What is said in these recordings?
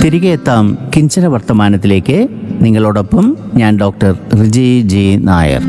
തിരികെ എത്താം കിഞ്ചന വർത്തമാനത്തിലേക്ക് നിങ്ങളോടൊപ്പം ഞാൻ ഡോക്ടർ റിജി ജി നായർ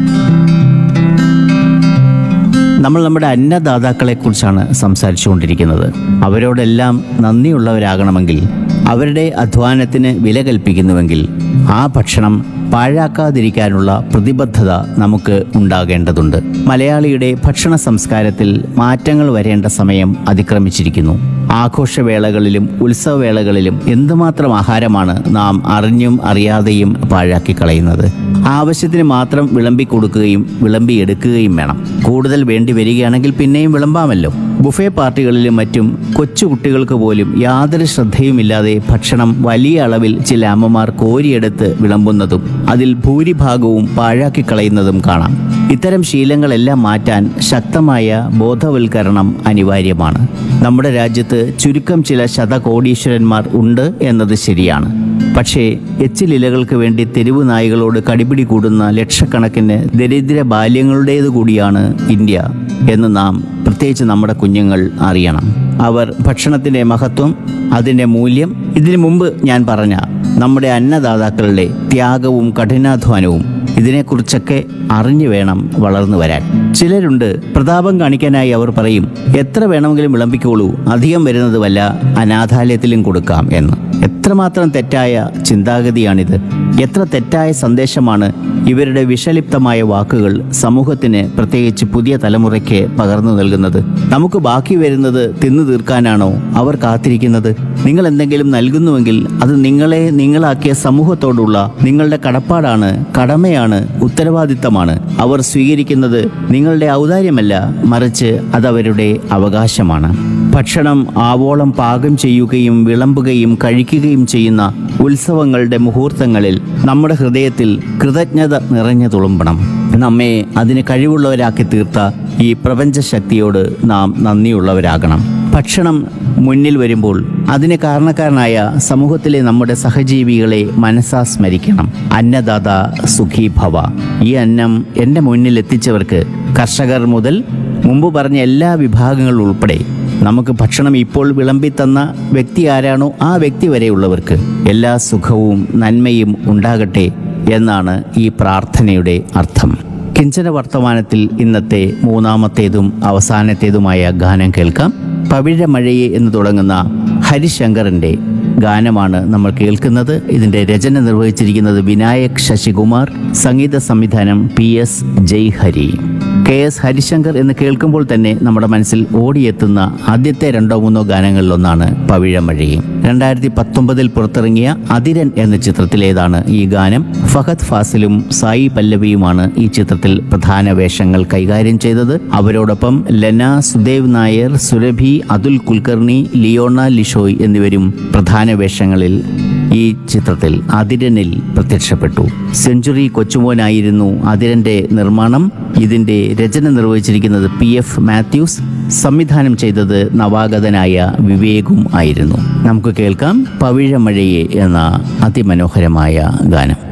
നമ്മൾ നമ്മുടെ അന്നദാതാക്കളെ കുറിച്ചാണ് സംസാരിച്ചുകൊണ്ടിരിക്കുന്നത് അവരോടെല്ലാം നന്ദിയുള്ളവരാകണമെങ്കിൽ അവരുടെ അധ്വാനത്തിന് വില കൽപ്പിക്കുന്നുവെങ്കിൽ ആ ഭക്ഷണം പാഴാക്കാതിരിക്കാനുള്ള പ്രതിബദ്ധത നമുക്ക് ഉണ്ടാകേണ്ടതുണ്ട് മലയാളിയുടെ ഭക്ഷണ സംസ്കാരത്തിൽ മാറ്റങ്ങൾ വരേണ്ട സമയം അതിക്രമിച്ചിരിക്കുന്നു ആഘോഷവേളകളിലും ഉത്സവവേളകളിലും എന്തുമാത്രം ആഹാരമാണ് നാം അറിഞ്ഞും അറിയാതെയും പാഴാക്കി കളയുന്നത് ആവശ്യത്തിന് മാത്രം വിളമ്പി കൊടുക്കുകയും വിളമ്പിയെടുക്കുകയും വേണം കൂടുതൽ വേണ്ടി വരികയാണെങ്കിൽ പിന്നെയും വിളമ്പാമല്ലോ ബുഫേ പാർട്ടികളിലും മറ്റും കൊച്ചു കുട്ടികൾക്ക് പോലും യാതൊരു ശ്രദ്ധയുമില്ലാതെ ഭക്ഷണം വലിയ അളവിൽ ചില അമ്മമാർ കോരിയെടുത്ത് വിളമ്പുന്നതും അതിൽ ഭൂരിഭാഗവും പാഴാക്കി കളയുന്നതും കാണാം ഇത്തരം ശീലങ്ങളെല്ലാം മാറ്റാൻ ശക്തമായ ബോധവൽക്കരണം അനിവാര്യമാണ് നമ്മുടെ രാജ്യത്ത് ചുരുക്കം ചില ശതകോടീശ്വരന്മാർ ഉണ്ട് എന്നത് ശരിയാണ് പക്ഷേ എച്ചിലിലകൾക്ക് വേണ്ടി തെരുവ് നായ്കളോട് കടിപിടി കൂടുന്ന ലക്ഷക്കണക്കിന് ദരിദ്ര ബാല്യങ്ങളുടേതു കൂടിയാണ് ഇന്ത്യ എന്ന് നാം പ്രത്യേകിച്ച് നമ്മുടെ കുഞ്ഞുങ്ങൾ അറിയണം അവർ ഭക്ഷണത്തിൻ്റെ മഹത്വം അതിൻ്റെ മൂല്യം ഇതിനു മുമ്പ് ഞാൻ പറഞ്ഞ നമ്മുടെ അന്നദാതാക്കളുടെ ത്യാഗവും കഠിനാധ്വാനവും ഇതിനെക്കുറിച്ചൊക്കെ അറിഞ്ഞു വേണം വളർന്നു വരാൻ ചിലരുണ്ട് പ്രതാപം കാണിക്കാനായി അവർ പറയും എത്ര വേണമെങ്കിലും വിളമ്പിക്കോളൂ അധികം വരുന്നത് വല്ല അനാഥാലയത്തിലും കൊടുക്കാം എന്ന് എത്രമാത്രം തെറ്റായ ചിന്താഗതിയാണിത് എത്ര തെറ്റായ സന്ദേശമാണ് ഇവരുടെ വിഷലിപ്തമായ വാക്കുകൾ സമൂഹത്തിന് പ്രത്യേകിച്ച് പുതിയ തലമുറയ്ക്ക് പകർന്നു നൽകുന്നത് നമുക്ക് ബാക്കി വരുന്നത് തിന്നു തീർക്കാനാണോ അവർ കാത്തിരിക്കുന്നത് നിങ്ങൾ എന്തെങ്കിലും നൽകുന്നുവെങ്കിൽ അത് നിങ്ങളെ നിങ്ങളാക്കിയ സമൂഹത്തോടുള്ള നിങ്ങളുടെ കടപ്പാടാണ് കടമയാണ് ഉത്തരവാദിത്തമാണ് അവർ സ്വീകരിക്കുന്നത് നിങ്ങളുടെ ഔദാര്യമല്ല മറിച്ച് അതവരുടെ അവകാശമാണ് ഭക്ഷണം ആവോളം പാകം ചെയ്യുകയും വിളമ്പുകയും കഴിക്കുകയും ചെയ്യുന്ന ഉത്സവങ്ങളുടെ മുഹൂർത്തങ്ങളിൽ നമ്മുടെ ഹൃദയത്തിൽ കൃതജ്ഞത നിറഞ്ഞു തുളുമ്പണം നമ്മെ അതിന് കഴിവുള്ളവരാക്കി തീർത്ത ഈ പ്രപഞ്ച ശക്തിയോട് നാം നന്ദിയുള്ളവരാകണം ഭക്ഷണം മുന്നിൽ വരുമ്പോൾ അതിന് കാരണക്കാരനായ സമൂഹത്തിലെ നമ്മുടെ സഹജീവികളെ മനസ്സാ സ്മരിക്കണം അന്നദാത സുഖീ ഭവ ഈ അന്നം എൻ്റെ മുന്നിൽ എത്തിച്ചവർക്ക് കർഷകർ മുതൽ മുമ്പ് പറഞ്ഞ എല്ലാ വിഭാഗങ്ങൾ ഉൾപ്പെടെ നമുക്ക് ഭക്ഷണം ഇപ്പോൾ വിളമ്പി തന്ന വ്യക്തി ആരാണോ ആ വ്യക്തി വരെയുള്ളവർക്ക് എല്ലാ സുഖവും നന്മയും ഉണ്ടാകട്ടെ എന്നാണ് ഈ പ്രാർത്ഥനയുടെ അർത്ഥം കിഞ്ചന വർത്തമാനത്തിൽ ഇന്നത്തെ മൂന്നാമത്തേതും അവസാനത്തേതുമായ ഗാനം കേൾക്കാം പവിഴമഴയെ എന്ന് തുടങ്ങുന്ന ഹരിശങ്കറിൻ്റെ ഗാനമാണ് നമ്മൾ കേൾക്കുന്നത് ഇതിൻ്റെ രചന നിർവഹിച്ചിരിക്കുന്നത് വിനായക് ശശികുമാർ സംഗീത സംവിധാനം P S Jayahari K S Harisankar എന്ന് കേൾക്കുമ്പോൾ തന്നെ നമ്മുടെ മനസ്സിൽ ഓടിയെത്തുന്ന ആദ്യത്തെ രണ്ടോ മൂന്നോ ഗാനങ്ങളിലൊന്നാണ് പവിഴമഴയും രണ്ടായിരത്തി പത്തൊമ്പതിൽ പുറത്തിറങ്ങിയ അതിരൻ എന്ന ചിത്രത്തിലേതാണ് ഈ ഗാനം ഫഹദ് ഫാസിലും സായി പല്ലവിയുമാണ് ഈ ചിത്രത്തിൽ പ്രധാന വേഷങ്ങൾ കൈകാര്യം ചെയ്തത് അവരോടൊപ്പം ലെന സുദേവ് നായർ സുരഭി അതുൽ കുൽക്കർണി ലിയോണ ലിഷോയ് എന്നിവരും പ്രധാന വേഷങ്ങളിൽ ഈ ചിത്രത്തിൽ അതിരനിൽ പ്രത്യക്ഷപ്പെട്ടു സെഞ്ചുറി കൊച്ചുമോനായിരുന്നു അതിരന്റെ നിർമ്മാണം ഇതിന്റെ രചന നിർവഹിച്ചിരിക്കുന്നത് പി എഫ് മാത്യൂസ് സംവിധാനം ചെയ്തത് നവാഗതനായ വിവേകും ആയിരുന്നു നമുക്ക് കേൾക്കാം പവിഴമഴയെ എന്ന അതിമനോഹരമായ ഗാനം